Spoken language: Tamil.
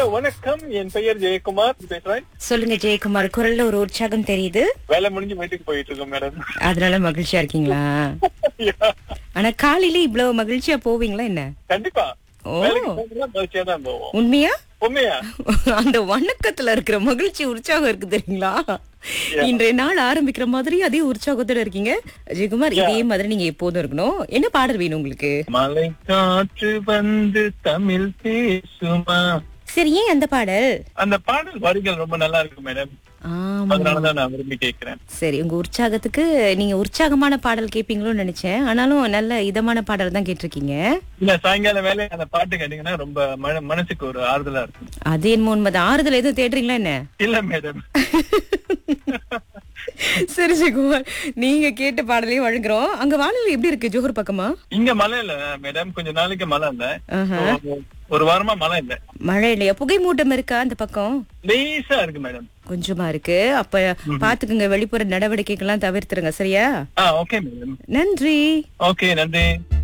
ஹலோ வணக்கம் என் பெயர் ஜெயக்குமார் பேசுறேன் சொல்லுங்க ஜெயக்குமார் குரல்ல ஒரு உற்சாகம் தெரியுது வேலை முடிஞ்சு வீட்டுக்கு போயிட்டு இருக்கோம் மேடம் அதனால மகிழ்ச்சியா இருக்கீங்களா ஆனா காலையில இவ்வளவு மகிழ்ச்சியா போவீங்களா என்ன கண்டிப்பா ஓ. வேலைக்கு போனா மகிழ்ச்சியா தான் போவோம் உண்மையா உண்மையா அந்த வணக்கத்துல இருக்கிற மகிழ்ச்சி உற்சாகம் இருக்கு தெரியுங்களா இன்றைய நாள் ஆரம்பிக்கிற மாதிரி அதே உற்சாகத்தோட இருக்கீங்க ஜெயக்குமார் இதே மாதிரி நீங்க எப்போதும் இருக்கணும் என்ன பாடல் வேணும் உங்களுக்கு மலை காற்று வந்து தமிழ் பேசுமா சரி ஏன் அந்த பாடல் அந்த பாடல் வரிகள் ரொம்ப நல்லா இருக்கு மேடம் ஆமா அதனாலதான் நான் விரும்பி கேட்கிறேன் சரி உங்க உற்சாகத்துக்கு நீங்க உற்சாகமான பாடல் கேட்பீங்களோன்னு நினைச்சேன் ஆனாலும் நல்ல இதமான பாடல் தான் கேட்டிருக்கீங்க இல்ல சாயங்காலம் வேலை அந்த பாட்டு கேட்டீங்கன்னா ரொம்ப மன- மனசுக்கு ஒரு ஆறுதலா இருக்கும் அது என்ன உண்மைதான் ஆறுதல் எதுவும் தேடுறீங்களா என்ன இல்ல மேடம் சரி ஜெயக்குமார் நீங்க கேட்ட பாடலையும் வழங்குறோம் அங்க வானிலை எப்படி இருக்கு ஜோஹர் பக்கமா இங்க மழை இல்ல மேடம் கொஞ்ச நாளைக்கு மழை இல்ல ஆஹா. ஒரு- ஒரு வாரமா மழை இல்ல மழை இல்லையா புகை மூட்டம் இருக்கா அந்த பக்கம் லேசா இருக்கு மேடம் கொஞ்சமா இருக்கு அப்ப பாத்துக்குங்க வெளிப்புற நடவடிக்கைகள்லாம் தவிர்த்துருங்க சரியா ஆ ஓகே மேடம் நன்றி ஓகே நன்றி